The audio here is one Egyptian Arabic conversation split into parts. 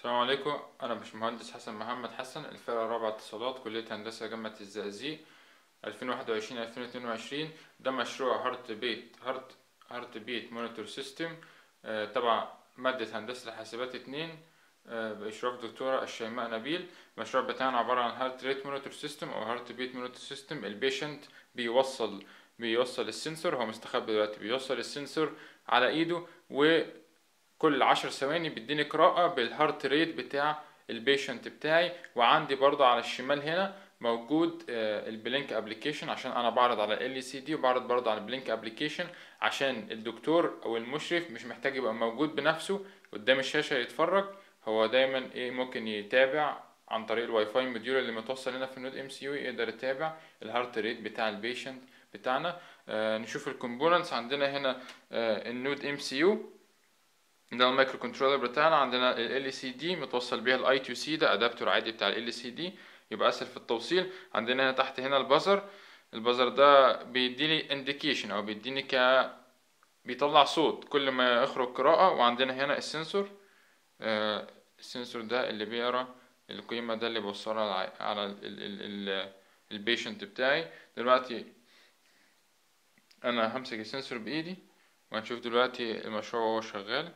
السلام عليكم انا باشمهندس حسن محمد حسن الفرقه الرابعه اتصالات كليه هندسه جامعه الزقازيق 2021 2022 ده مشروع هارت بيت هارت هارت بيت مونيتور سيستم تبع ماده هندسه الحاسبات 2 آه، باشراف دكتوره الشيماء نبيل المشروع بتاعنا عباره عن هارت ريت مونيتور سيستم او هارت بيت مونيتور سيستم البيشنت بيوصل بيوصل السنسور هو مستخبي دلوقتي بيوصل السنسور على ايده و كل عشر ثواني بيديني قراءة بالهارت ريت بتاع البيشنت بتاعي وعندي برضه على الشمال هنا موجود آه، البلينك ابلكيشن عشان انا بعرض على ال سي دي وبعرض برضه على البلينك ابلكيشن عشان الدكتور او المشرف مش محتاج يبقى موجود بنفسه قدام الشاشة يتفرج هو دايما ايه ممكن يتابع عن طريق الواي فاي موديول اللي متوصل هنا في النود ام سي يو يقدر يتابع الهارت ريت بتاع البيشنت بتاعنا آه نشوف الكومبوننتس عندنا هنا آه النود ام سي يو ده المايكرو كنترولر بتاعنا عندنا ال سي دي متوصل بيها الاي تو سي ده ادابتور عادي بتاع ال سي دي يبقى اسهل في التوصيل عندنا هنا تحت هنا البازر البازر ده بيديني انديكيشن او بيديني ك بيطلع صوت كل ما يخرج قراءة وعندنا هنا السنسور آه السنسور ده اللي بيقرا القيمة ده اللي بوصلها على ال ال ال البيشنت بتاعي دلوقتي انا همسك السنسور بايدي وهنشوف دلوقتي المشروع وهو شغال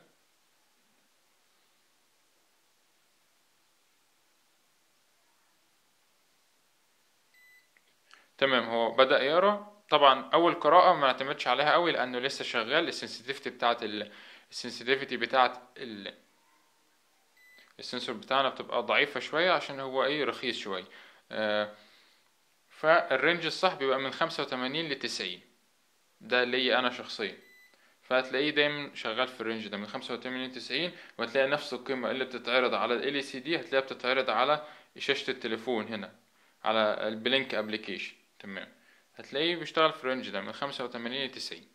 تمام هو بدأ يقرا طبعا اول قراءة ما نعتمدش عليها قوي لانه لسه شغال السنسيتيفيتي بتاعت ال السنسيتيفيتي بتاعت ال السنسور بتاعنا بتبقى ضعيفة شوية عشان هو ايه رخيص شوية آه فالرينج الصح بيبقى من خمسة وتمانين لتسعين ده ليا انا شخصيا فهتلاقيه دايما شغال في الرينج ده من خمسة وتمانين لتسعين وهتلاقي نفس القيمة اللي بتتعرض على ال سي دي هتلاقيها بتتعرض على شاشة التليفون هنا على البلينك ابلكيشن تمام هتلاقيه بيشتغل في الرينج ده من خمسة وتمانين لتسعين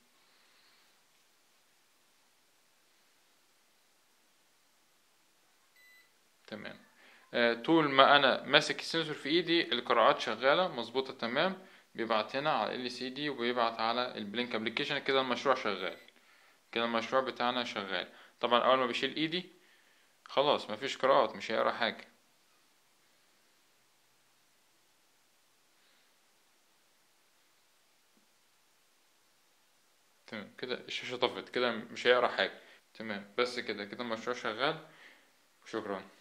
تمام آه طول ما انا ماسك السنسور في ايدي القراءات شغاله مظبوطه تمام بيبعت هنا على ال سي دي وبيبعت على البلينك ابلكيشن كده المشروع شغال كده المشروع بتاعنا شغال طبعا اول ما بشيل ايدي خلاص مفيش قراءات مش هيقرا حاجه تمام كده الشاشة طفت كده مش هيقرا حاجة تمام بس كده كده المشروع شغال وشكرا